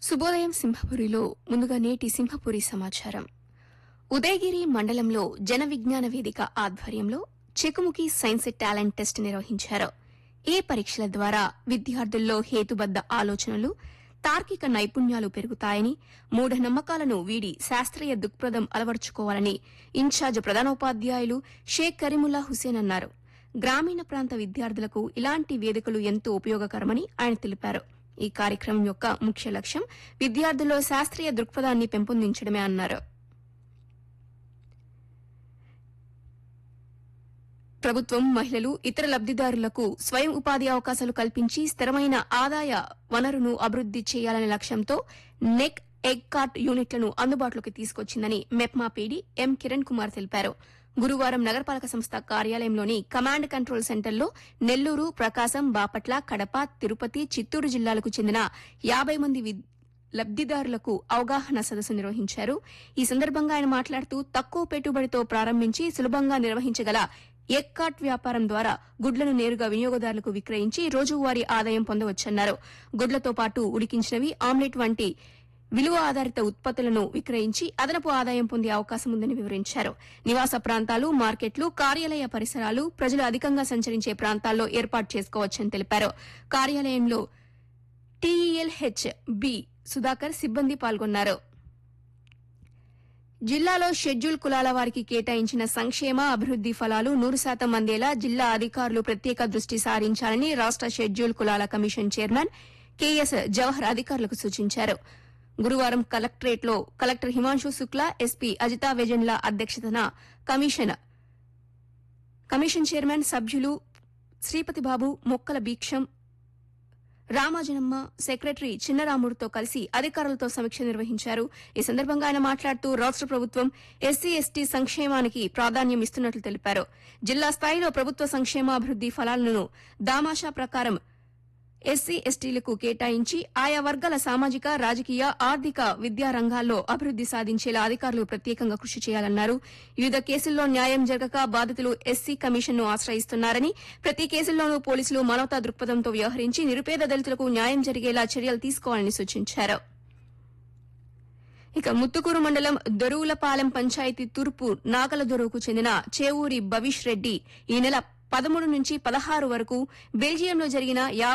శుభోదయం సింహపురిలో ముందుగా నేటి సింహపురి సమాచారం ఉదయగిరి మండలంలో జన విజ్ఞాన వేదిక ఆధ్వర్యంలో చెకుముకి సైన్స్ టాలెంట్ టెస్ట్ నిర్వహించారు ఈ పరీక్షల ద్వారా విద్యార్థుల్లో హేతుబద్ద ఆలోచనలు తార్కిక నైపుణ్యాలు పెరుగుతాయని మూఢనమ్మకాలను వీడి శాస్త్రీయ దృక్పథం అలవర్చుకోవాలని ఇన్ఛార్జ్ ప్రధానోపాధ్యాయులు షేక్ కరీముల్లా హుసేన్ అన్నారు గ్రామీణ ప్రాంత విద్యార్థులకు ఇలాంటి వేదికలు ఎంతో ఉపయోగకరమని ఆయన తెలిపారు ఈ కార్యక్రమం యొక్క ముఖ్య లక్ష్యం విద్యార్థుల్లో శాస్త్రీయ దృక్పథాన్ని పెంపొందించడమే అన్నారు ప్రభుత్వం మహిళలు ఇతర లబ్దిదారులకు స్వయం ఉపాధి అవకాశాలు కల్పించి స్థిరమైన ఆదాయ వనరును అభివృద్ది చేయాలనే లక్ష్యంతో నెక్ ఎగ్ కార్ట్ యూనిట్లను అందుబాటులోకి తీసుకొచ్చిందని మెప్మా పీడీ ఎం కిరణ్ కుమార్ తెలిపారు గురువారం నగరపాలక సంస్థ కార్యాలయంలోని కమాండ్ కంట్రోల్ సెంటర్లో నెల్లూరు ప్రకాశం బాపట్ల కడప తిరుపతి చిత్తూరు జిల్లాలకు చెందిన యాబై మంది విద్- లబ్దిదారులకు అవగాహన సదస్సు నిర్వహించారు ఈ సందర్భంగా ఆయన మాట్లాడుతూ తక్కువ పెట్టుబడితో ప్రారంభించి సులభంగా నిర్వహించగల ఎక్కాట్ వ్యాపారం ద్వారా గుడ్లను నేరుగా వినియోగదారులకు విక్రయించి రోజువారీ ఆదాయం పొందవచ్చన్నారు గుడ్లతో పాటు ఉడికించినవి ఆమ్లెట్ వంటి విలువ ఆధారిత ఉత్పత్తులను విక్రయించి అదనపు ఆదాయం పొందే అవకాశం ఉందని వివరించారు నివాస ప్రాంతాలు మార్కెట్లు కార్యాలయ పరిసరాలు ప్రజలు అధికంగా సంచరించే ప్రాంతాల్లో ఏర్పాటు చేసుకోవచ్చని తెలిపారు కార్యాలయంలో టీఈఎల్హెచ్ బి సుధాకర్ సిబ్బంది పాల్గొన్నారు జిల్లాలో షెడ్యూల్ కులాల వారికి కేటాయించిన సంక్షేమ అభివృద్ది ఫలాలు నూరు శాతం అందేలా జిల్లా అధికారులు ప్రత్యేక దృష్టి సారించాలని రాష్ట షెడ్యూల్ కులాల కమిషన్ చైర్మన్ కెఎస్ జవహర్ అధికారులకు సూచించారు గురువారం కలెక్టరేట్లో కలెక్టర్ హిమాంశు శుక్లా ఎస్పీ అజితా వెజన్ల అధ్యక్షతన కమిషన్ కమిషన్ చైర్మన్ సభ్యులు శ్రీపతి బాబు మొక్కల భీక్షం రామాజనమ్మ సెక్రటరీ చిన్నరాముడితో కలిసి అధికారులతో సమీక్ష నిర్వహించారు ఈ సందర్భంగా ఆయన మాట్లాడుతూ రాష్ట ప్రభుత్వం ఎస్సీ ఎస్టీ సంక్షేమానికి ప్రాధాన్యం ఇస్తున్నట్లు తెలిపారు జిల్లా స్థాయిలో ప్రభుత్వ సంక్షేమాభివృద్ది ఫలాలను దామాషా ప్రకారం ఎస్సీ ఎస్టీలకు కేటాయించి ఆయా వర్గాల సామాజిక రాజకీయ ఆర్థిక విద్యా రంగాల్లో అభివృద్ది సాధించేలా అధికారులు ప్రత్యేకంగా కృషి చేయాలన్నారు వివిధ కేసుల్లో న్యాయం జరగక బాధితులు ఎస్సీ కమిషన్ను ఆశ్రయిస్తున్నారని ప్రతి కేసుల్లోనూ పోలీసులు మానవతా దృక్పథంతో వ్యవహరించి నిరుపేద దళితులకు న్యాయం జరిగేలా చర్యలు తీసుకోవాలని సూచించారు ఇక ముత్తుకూరు మండలం దొరువులపాలెం పంచాయతీ తూర్పు నాగలదొరువుకు చెందిన చేవూరి భవిష్ రెడ్డి ఈ నెల పదమూడు నుంచి పదహారు వరకు బెల్జియంలో జరిగిన